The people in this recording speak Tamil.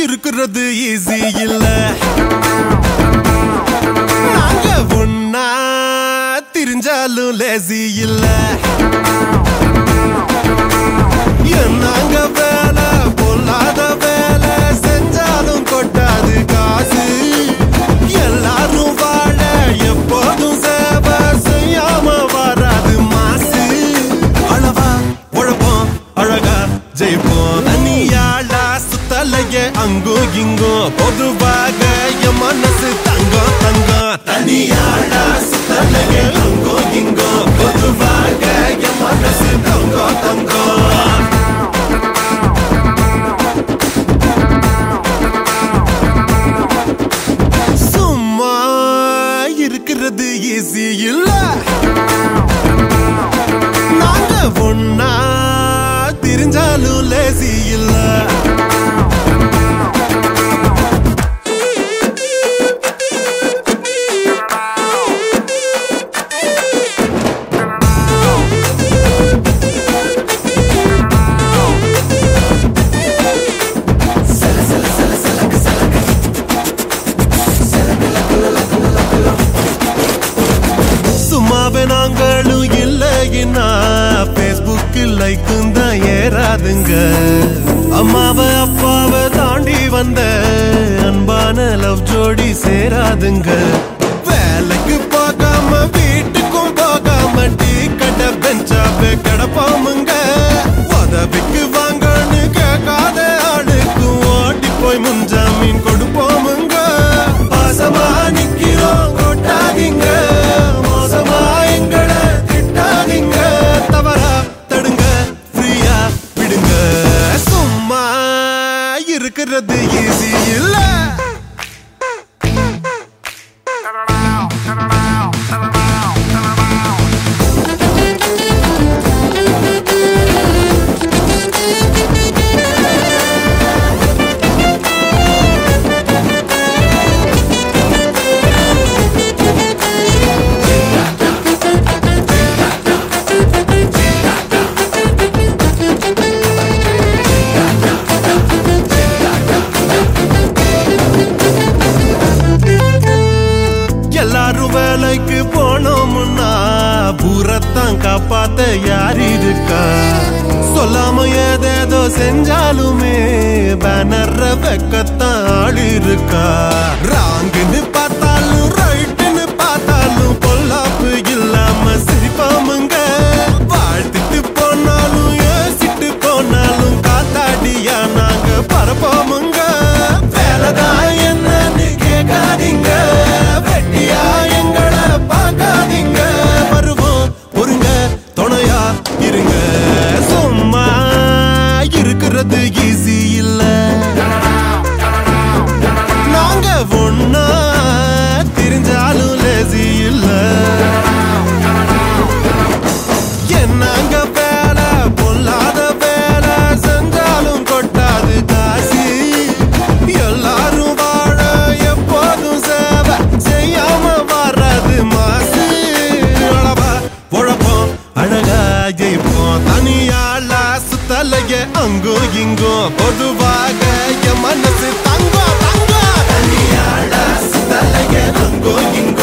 இருக்கிறது ஈஸி இல்ல நாங்க ஒன்னா திரிஞ்சாலும் லேசி இல்ல என்னங்க வேலை பொல்லாத வேலை செஞ்சாலும் கொட்டாது காசு எல்லாரும் வாழ எப்போதும் சேவை செய்யாம வராது மாசு அளவா உழப்போம் அழகா ஜெயிப்போம் தனியாளா சுத்தலையே அங்கோ இங்கோ பொதுவாக என் மனசு தங்கம் தங்கம் தனியாளா சுத்தலையே அங்கோ இங்கோ பொதுவாக என் மனசு தங்கம் தங்கம் சும்மா இருக்கிறது ஈஸி இல்ல நாங்க ஒன்னா திரிஞ்சாலும் லேசி இல்ல சும்மாவே நாங்களும் இல்லைன்னா பேஸ்புக்கில் லைக்கும் தான் ஏறாதுங்க அம்மாவை அப்பாவை தாண்டி வந்த அன்பான லவ் ஜோடி சேராதுங்க வேலைக்கு போகாம வீட்டுக்கும் போகாம டீ கடை பெஞ்சாவே கிடப்பாமுங்க உதவிக்கு வாங்கன்னு கேட்காத ஆளுக்கும் ஓட்டி போய் முன்ஜாமீன் கொடுப்போமுங்க பாசமா நிக்கிறோம் கொட்டாதீங்க மோசமா எங்களை திட்டாதீங்க தவறா தடுங்க ஃப்ரீயா விடுங்க சும்மா இருக்கிறது ஈஸி இல்ல எல்லாரும் வேலைக்கு போனோம்னா பூரத்தான் காப்பாத்த யார் இருக்கா சொல்லாம ஏதேதோ செஞ்சாலுமே பேனர்ற வெக்கத்தான் ஆள் இருக்கா ராங்குன்னு பார்த்தாலும் ரைட்டுன்னு பார்த்தாலும் பொல்லாப்பு இல்லாம சிரிப்பாமுங்க வாழ்த்துட்டு போனாலும் யோசிட்டு போனாலும் காத்தாடியா நாங்க பரப்போமுங்க வேலைதான் என்னன்னு கேட்காதீங்க வெட்டியா எங்களை பார்க்காதீங்க வருவோம் பொறுங்க துணையா இருங்க சும்மா இருக்கிறது ஈஸி இல்ல நாங்க ஒன்னா தெரிஞ்சாலும் லேசி இல்ல என்னங்க வேலை பொல்லாத வேலை செஞ்சாலும் கொட்டாது காசு எல்லாரும் வாழ எப்போதும் சேவை செய்யாம வராது மாசு அளவா உழப்போம் அழகா ஜெயிப்போம் தனியாளா சுத்தலையே அங்கோ இங்கோ பொதுவாக என் மனசு தங்கம் தங்கம் தனியாளா சுத்தலையே அங்கோ இங்கோ